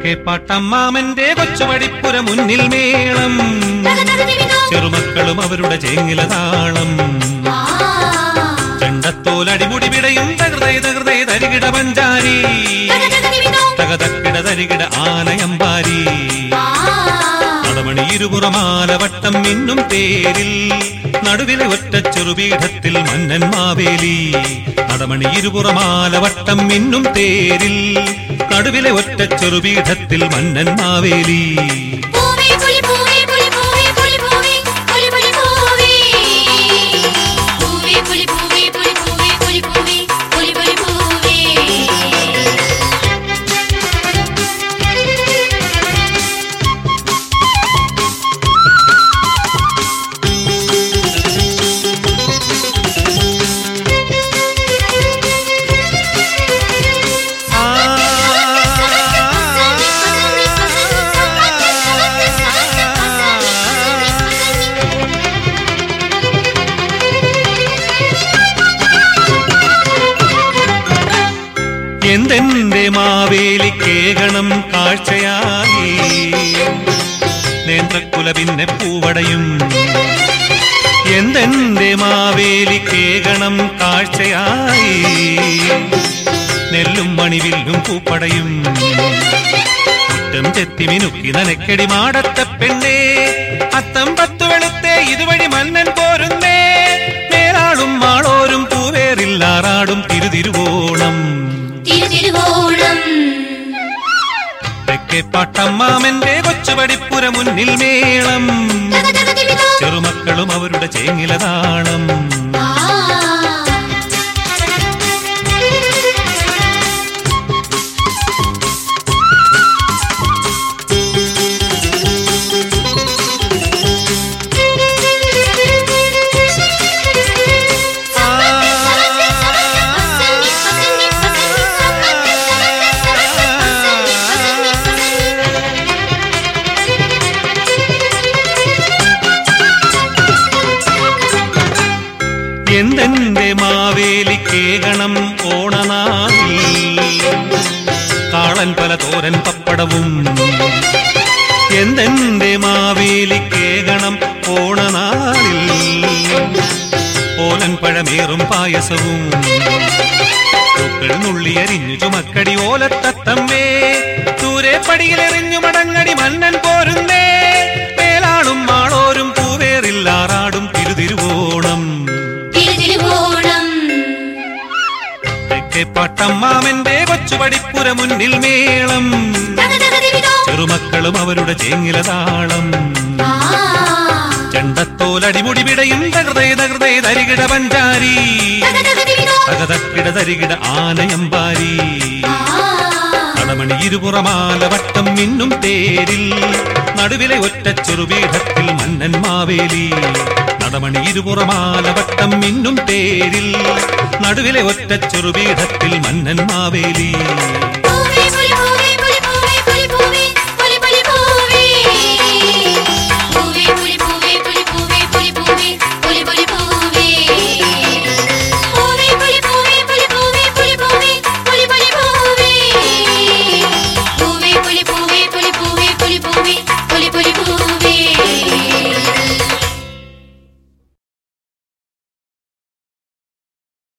തെക്കേ പാട്ടമ്മാമന്റെ കൊച്ചുപടിപ്പുര മുന്നിൽ മേളം ചെറുമക്കളും അവരുടെ ചേങ്ങില താളം ചെണ്ടത്തോലടിമുടി വിടയും തകൃതൈ തകൃതൈ തരികിട പഞ്ചാരി തകതക്കിട തരികിട ആനയമ്പാരി നടമണി ഇരുപുറമാലവട്ടം മിന്നും തേരിൽ നടുവിലെ ഒറ്റ ചെറുപീഠത്തിൽ മന്നൻ മാവേലി നടമണി ഇരുപുറമാലവട്ടം മിന്നും തേരിൽ നടുവിലെ ഒറ്റ ചെറുപീഠത്തിൽ മന്നൻ മാവേലി എന്തെന്റെ മാവേലി കേകണം കാഴ്ചയായി നേന്ത്രക്കുല പിന്നെ പൂവടയും എന്തെന്റെ മാവേലി കേകണം കാഴ്ചയായി നെല്ലും മണിവില്ലും പൂപ്പടയും മുറ്റം ചെത്തി മിനുക്കി നനക്കടി മാടത്ത പെണ്ണേ അത്തം പത്തു വെളുത്തേ ഇതുവഴി മന്നൻ പോരുന്നേ മേലാളും മാളോരും പൂവേറില്ലാറാടും തിരുതിരുവോണം തെക്കേ പാട്ടമ്മാമന്റെ കൊച്ചുപടിപ്പുര മുന്നിൽ മേളം ചെറുമക്കളും അവരുടെ ചേങ്ങില താളം എന്തെന്റെ മാവേലി കേകണം ഓണനാളിൽ കാളൻ പല തോരൻ പപ്പടവും എന്തെന്റെ മാവേലി കേകണം ഓണനാളിൽ ഓലൻ പഴമേറും പായസവും പൂക്കൾ നുള്ളിയരിഞ്ഞു ചുമക്കടി ഓലത്തത്തമ്മേ ദൂരെ പടിയിലെറിഞ്ഞു മടങ്ങടി മന്നൻ പോരുന്നേ മേലാളും മാളോരും പൂവേറില്ലാറാടും തിരുതിരുവോണം തെക്കേ പാട്ടമ്മാമന്റെ കൊച്ചുപടിപ്പുര മുന്നിൽ മേളം ചെറുമക്കളും അവരുടെ ചേങ്ങില താളം ചെണ്ടത്തോലടിമുടി വിടയും തകൃതയ തകൃതയ തരികിട പഞ്ചാരി തകതക്കിട തരികിട ആനയമ്പാരി കടമണി ഇരുപുറമാല വട്ടം മിന്നും തേരിൽ നടുവിലെ ഒറ്റ ചെറുപീഠത്തിൽ മന്നൻ മാവേലി നടമണി ഇരുപുറമാല വട്ടം മിന്നും തേരിൽ നടുവിലെ ഒറ്റ ചെറുപീഠത്തിൽ മന്നൻ മാവേലി